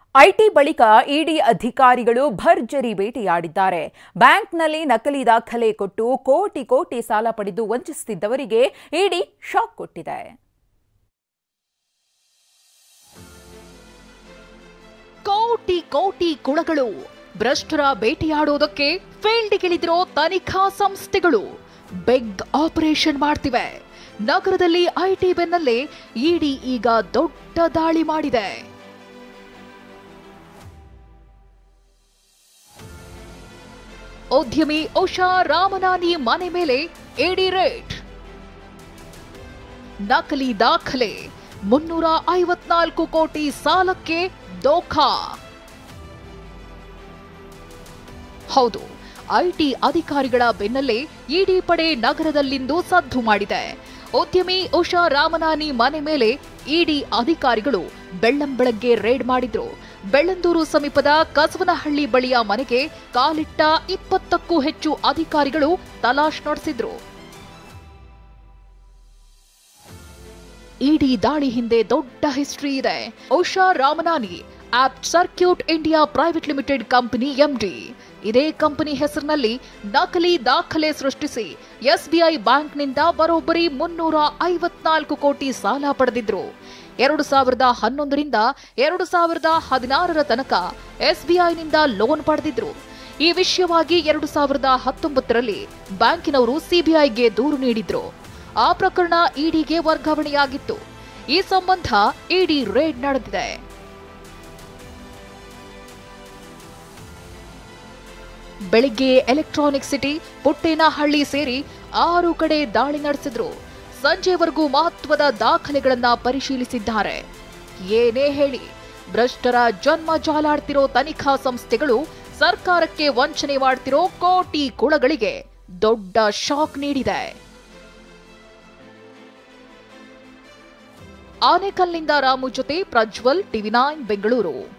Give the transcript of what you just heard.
IT ಬಳಿಕ ಇಡಿ ಅಧಿಕಾರಿಗಳು ಭರ್ಜರಿ ಬೇಟೆಯಾಡಿದ್ದಾರೆ ಬ್ಯಾಂಕ್ನಲ್ಲಿ ನಕಲಿ ದಾಖಲೆ ಕೊಟ್ಟು ಕೋಟಿ ಕೋಟಿ ಸಾಲ ಪಡೆದು ವಂಚಿಸುತ್ತಿದ್ದವರಿಗೆ ಇಡಿ ಶಾಕ್ ಕೊಟ್ಟಿದೆ ಕೋಟಿ ಕೋಟಿ ಕುಳಗಳು ಭ್ರಷ್ಟರ ಬೇಟೆಯಾಡೋದಕ್ಕೆ ಫೀಲ್ಡ್ಗಿಳಿದಿರೋ ತನಿಖಾ ಸಂಸ್ಥೆಗಳು ಬಿಗ್ ಆಪರೇಷನ್ ಮಾಡ್ತಿವೆ ನಗರದಲ್ಲಿ ಐಟಿ ಬೆನ್ನಲ್ಲೇ ಇಡಿ ಈಗ ದೊಡ್ಡ ದಾಳಿ ಮಾಡಿದೆ ಉದ್ಯಮಿ ಉಷಾ ರಾಮನಾನಿ ಮನೆ ಮೇಲೆ ಇಡಿ ರೇಟ್ ನಕಲಿ ದಾಖಲೆ ಮುನ್ನೂರ ಐವತ್ನಾಲ್ಕು ಕೋಟಿ ಸಾಲಕ್ಕೆ ದೋಖಾ ಹೌದು ಐಟಿ ಅಧಿಕಾರಿಗಳ ಬೆನ್ನಲ್ಲೇ ಇಡಿ ಪಡೆ ನಗರದಲ್ಲಿಂದು ಸದ್ದು ಮಾಡಿದೆ ಉದ್ಯಮಿ ಉಷಾ ರಾಮನಾನಿ ಮನೆ ಮೇಲೆ ಇಡಿ ಅಧಿಕಾರಿಗಳು ಬೆಳ್ಳಂಬೆಳಗ್ಗೆ ರೇಡ್ ಮಾಡಿದ್ರು ಬೆಳ್ಳಂದೂರು ಸಮೀಪದ ಕಸವನಹಳ್ಳಿ ಬಳಿಯ ಮನೆಗೆ ಕಾಲಿಟ್ಟ ಇಪ್ಪತ್ತಕ್ಕೂ ಹೆಚ್ಚು ಅಧಿಕಾರಿಗಳು ತಲಾಶ್ ನಡೆಸಿದ್ರು ಇಡಿ ದಾಳಿ ಹಿಂದೆ ದೊಡ್ಡ ಹಿಸ್ಟ್ರಿ ಇದೆ Usha Ramanani op circuit India private limited company MD ಇದೇ ಕಂಪನಿ ಹೆಸರಿನಲ್ಲಿ ನಕಲಿ ದಾಖಲೆ ಸೃಷ್ಟಿಸಿ ಎಸ್ಬಿಐ ಬ್ಯಾಂಕ್ನಿಂದ ಬರೋಬ್ಬರಿ ಮುನ್ನೂರ ಐವತ್ನಾಲ್ಕು ಕೋಟಿ ಸಾಲ ಪಡೆದಿದ್ರು ಎರಡು ಸಾವಿರದ ಹನ್ನೊಂದರಿಂದ ಎರಡು ಸಾವಿರದ ಹದಿನಾರರ ತನಕ ಎಸ್ಬಿಐನಿಂದ ಲೋನ್ ಪಡೆದಿದ್ರು ಈ ವಿಷಯವಾಗಿ ಎರಡು ಸಾವಿರದ ಹತ್ತೊಂಬತ್ತರಲ್ಲಿ ಬ್ಯಾಂಕಿನವರು ಸಿಬಿಐಗೆ ದೂರು ನೀಡಿದ್ರು ಆ ಪ್ರಕರಣ ಇಡಿಗೆ ವರ್ಗಾವಣೆಯಾಗಿತ್ತು ಈ ಸಂಬಂಧ ಇಡಿ ರೇಡ್ ನಡೆದಿದೆ ಬೆಳಿಗ್ಗೆ ಎಲೆಕ್ಟ್ರಾನಿಕ್ ಸಿಟಿ ಪುಟ್ಟೇನಹಳ್ಳಿ ಸೇರಿ ಆರು ಕಡೆ ದಾಳಿ ನಡೆಸಿದ್ರು ಸಂಜೆವರೆಗೂ ಮಹತ್ವದ ದಾಖಲೆಗಳನ್ನ ಪರಿಶೀಲಿಸಿದ್ದಾರೆ ಏನೇ ಹೇಳಿ ಭ್ರಷ್ಟರ ಜನ್ಮ ಜಾಲಾಡ್ತಿರೋ ತನಿಖಾ ಸಂಸ್ಥೆಗಳು ಸರ್ಕಾರಕ್ಕೆ ವಂಚನೆ ಮಾಡ್ತಿರೋ ಕೋಟಿ ಕುಳಗಳಿಗೆ ದೊಡ್ಡ ಶಾಕ್ ನೀಡಿದೆ ಆನೇಕಲ್ನಿಂದ ರಾಮು ಜೊತೆ ಪ್ರಜ್ವಲ್ ಟಿವಿ ನೈನ್ ಬೆಂಗಳೂರು